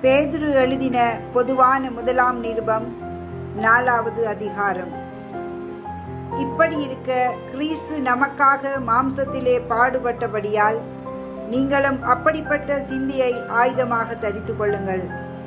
பேதுரு எழுதின பொதுவான முதலாம் நிருபம் நாலாவது அதிகாரம் இப்படி இருக்க கிறிஸ்து நமக்காக மாம்சத்திலே பாடுபட்டபடியால் நீங்களும் அப்படிப்பட்ட சிந்தியை ஆயுதமாக தரித்து கொள்ளுங்கள்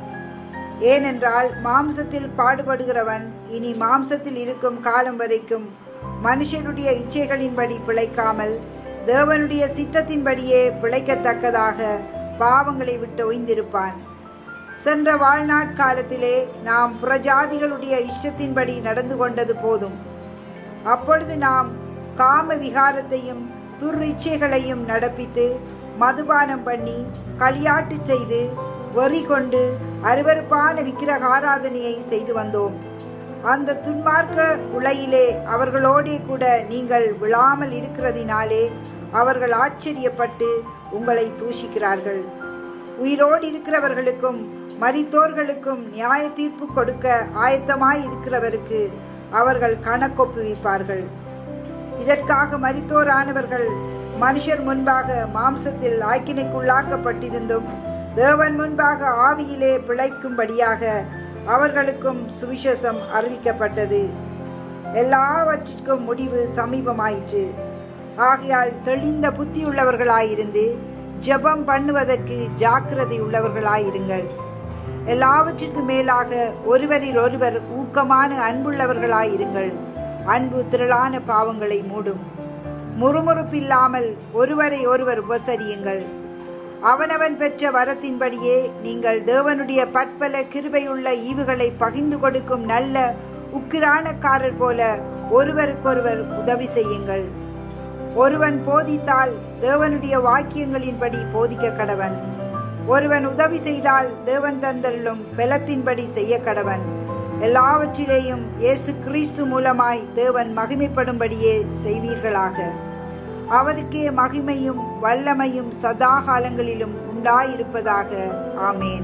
ஏனென்றால் மாம்சத்தில் பாடுபடுகிறவன் இனி மாம்சத்தில் இருக்கும் காலம் வரைக்கும் மனுஷருடைய இச்சைகளின்படி பிழைக்காமல் தேவனுடைய சித்தத்தின்படியே பிழைக்கத்தக்கதாக பாவங்களை விட்டு ஒய்ந்திருப்பான் சென்ற வாழ்நாட்காலத்திலே நாம் புறஜாதிகளுடைய இஷ்டத்தின்படி நடந்து கொண்டது போதும் அப்பொழுது நாம் காம விகாரத்தையும் துர்ரிச்சைகளையும் நடப்பித்து மதுபானம் பண்ணி களியாட்டு செய்து வெறி கொண்டு அருவருப்பான விக்கிரக ஆராதனையை செய்து வந்தோம் அந்த துன்மார்க்க உலையிலே அவர்களோடே கூட நீங்கள் விழாமல் இருக்கிறதினாலே அவர்கள் ஆச்சரியப்பட்டு உங்களை தூஷிக்கிறார்கள் உயிரோடு இருக்கிறவர்களுக்கும் மரித்தோர்களுக்கும் நியாய தீர்ப்பு கொடுக்க ஆயத்தமாய் இருக்கிறவருக்கு அவர்கள் கணக்கொப்புவிப்பார்கள் இதற்காக மரித்தோரானவர்கள் மனுஷர் முன்பாக மாம்சத்தில் ஆக்கினைக்குள்ளாக்கப்பட்டிருந்தும் தேவன் முன்பாக ஆவியிலே பிழைக்கும்படியாக அவர்களுக்கும் சுவிசேஷம் அறிவிக்கப்பட்டது எல்லாவற்றிற்கும் முடிவு சமீபமாயிற்று ஆகையால் தெளிந்த புத்தியுள்ளவர்களாயிருந்து ஜெபம் பண்ணுவதற்கு ஜாக்கிரதை உள்ளவர்களாயிருங்கள் எல்லாவற்றிற்கும் மேலாக ஒருவரில் ஒருவர் ஊக்கமான அன்புள்ளவர்களாயிருங்கள் அன்பு திரளான பாவங்களை மூடும் முறுமுறுப்பில்லாமல் ஒருவரை ஒருவர் உபசரியுங்கள் அவனவன் பெற்ற வரத்தின்படியே நீங்கள் தேவனுடைய பற்பல கிருபையுள்ள ஈவுகளை பகிர்ந்து கொடுக்கும் நல்ல உக்கிரானக்காரர் போல ஒருவருக்கொருவர் உதவி செய்யுங்கள் ஒருவன் போதித்தால் தேவனுடைய வாக்கியங்களின்படி போதிக்க கடவன் ஒருவன் உதவி செய்தால் தேவன் தந்தருளும் பலத்தின்படி செய்ய கடவன் எல்லாவற்றிலேயும் இயேசு கிறிஸ்து மூலமாய் தேவன் மகிமைப்படும்படியே செய்வீர்களாக அவருக்கே மகிமையும் வல்லமையும் சதா காலங்களிலும் உண்டாயிருப்பதாக ஆமேன்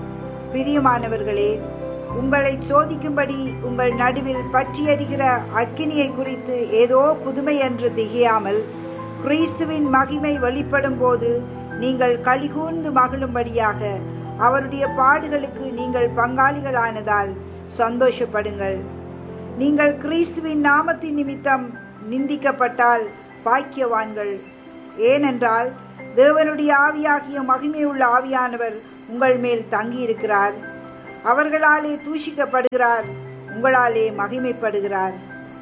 பிரியமானவர்களே உங்களை சோதிக்கும்படி உங்கள் நடுவில் பற்றியறிகிற அக்கினியை குறித்து ஏதோ புதுமை என்று திகையாமல் கிறிஸ்துவின் மகிமை வெளிப்படும் போது நீங்கள் கலிகூர்ந்து மகிழும்படியாக அவருடைய பாடுகளுக்கு நீங்கள் பங்காளிகளானதால் சந்தோஷப்படுங்கள் நீங்கள் கிறிஸ்துவின் நாமத்தின் நிமித்தம் நிந்திக்கப்பட்டால் பாக்கியவான்கள் ஏனென்றால் தேவனுடைய ஆவியாகிய மகிமையுள்ள ஆவியானவர் உங்கள் மேல் தங்கியிருக்கிறார் அவர்களாலே தூஷிக்கப்படுகிறார் உங்களாலே மகிமைப்படுகிறார்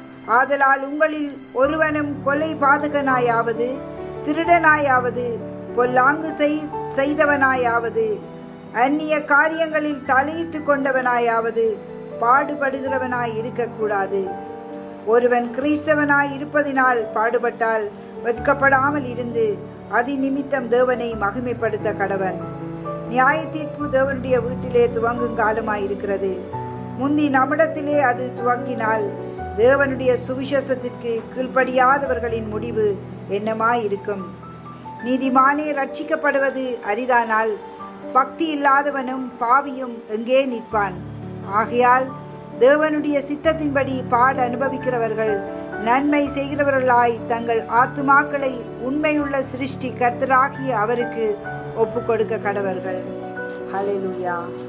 ஆதலால் உங்களில் ஒருவனும் கொலை பாதகனாயாவது திருடனாயாவது பொல்லாங்கு செய்தவனாயாவது அந்நிய காரியங்களில் தலையிட்டு கொண்டவனாயாவது பாடுபடுகிறவனாய் இருக்கக்கூடாது ஒருவன் கிறிஸ்தவனாய் இருப்பதினால் பாடுபட்டால் வெட்கப்படாமல் இருந்து அதி நிமித்தம் தேவனை மகிமைப்படுத்த கடவன் நியாய தீர்ப்பு தேவனுடைய வீட்டிலே துவங்கும் காலமாயிருக்கிறது முந்தி நம்மிடத்திலே அது துவங்கினால் தேவனுடைய சுவிசேஷத்திற்கு கீழ்ப்படியாதவர்களின் முடிவு என்னமாயிருக்கும் நீதிமானே ரட்சிக்கப்படுவது அரிதானால் பக்தி இல்லாதவனும் பாவியும் எங்கே நிற்பான் ஆகையால் தேவனுடைய சித்தத்தின்படி பாட அனுபவிக்கிறவர்கள் நன்மை செய்கிறவர்களாய் தங்கள் ஆத்துமாக்களை உண்மையுள்ள சிருஷ்டி கர்த்தராகிய அவருக்கு ஒப்பு கொடுக்க கடவர்கள் ஹalleluya